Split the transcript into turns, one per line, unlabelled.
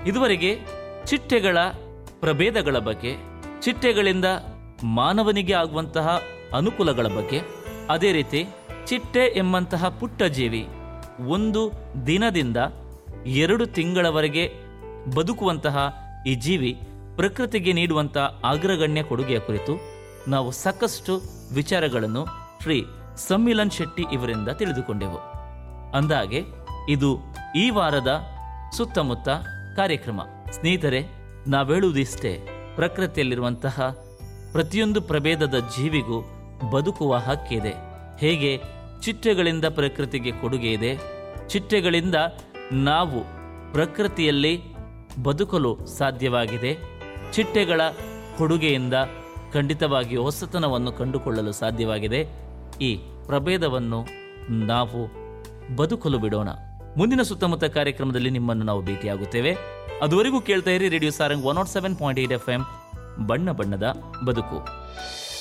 ಇದುವರೆಗೆ ಚಿಟ್ಟೆಗಳ ಪ್ರಭೇದಗಳ ಬಗ್ಗೆ ಚಿಟ್ಟೆಗಳಿಂದ ಮಾನವನಿಗೆ ಆಗುವಂತಹ ಅನುಕೂಲಗಳ ಬಗ್ಗೆ ಅದೇ ರೀತಿ ಚಿಟ್ಟೆ ಎಂಬಂತಹ ಪುಟ್ಟ ಜೀವಿ ಒಂದು ದಿನದಿಂದ ಎರಡು ತಿಂಗಳವರೆಗೆ ಬದುಕುವಂತಹ ಈ ಜೀವಿ ಪ್ರಕೃತಿಗೆ ನೀಡುವಂತಹ ಅಗ್ರಗಣ್ಯ ಕೊಡುಗೆಯ ಕುರಿತು ನಾವು ಸಾಕಷ್ಟು ವಿಚಾರಗಳನ್ನು ಶ್ರೀ ಸಮ್ಮಿಲನ್ ಶೆಟ್ಟಿ ಇವರಿಂದ ತಿಳಿದುಕೊಂಡೆವು ಅಂದಾಗೆ ಇದು ಈ ವಾರದ ಸುತ್ತಮುತ್ತ ಕಾರ್ಯಕ್ರಮ ಸ್ನೇಹಿತರೆ ನಾವೇಳುವುದಿಷ್ಟೇ ಪ್ರಕೃತಿಯಲ್ಲಿರುವಂತಹ ಪ್ರತಿಯೊಂದು ಪ್ರಭೇದದ ಜೀವಿಗೂ ಬದುಕುವ ಹಕ್ಕಿದೆ ಹೇಗೆ ಚಿಟ್ಟೆಗಳಿಂದ ಪ್ರಕೃತಿಗೆ ಕೊಡುಗೆ ಇದೆ ಚಿಟ್ಟೆಗಳಿಂದ ನಾವು ಪ್ರಕೃತಿಯಲ್ಲಿ ಬದುಕಲು ಸಾಧ್ಯವಾಗಿದೆ ಚಿಟ್ಟೆಗಳ ಕೊಡುಗೆಯಿಂದ ಖಂಡಿತವಾಗಿ ಹೊಸತನವನ್ನು ಕಂಡುಕೊಳ್ಳಲು ಸಾಧ್ಯವಾಗಿದೆ ಈ ಪ್ರಭೇದವನ್ನು ನಾವು ಬದುಕಲು ಬಿಡೋಣ ಮುಂದಿನ ಸುತ್ತಮುತ್ತ ಕಾರ್ಯಕ್ರಮದಲ್ಲಿ ನಿಮ್ಮನ್ನು ನಾವು ಭೇಟಿಯಾಗುತ್ತೇವೆ ಅದುವರೆಗೂ ಕೇಳ್ತಾ ಇರಿ radio Sarang one naught seven point eight F M ಬಣ್ಣ ಬಣ್ಣದ ಬದುಕು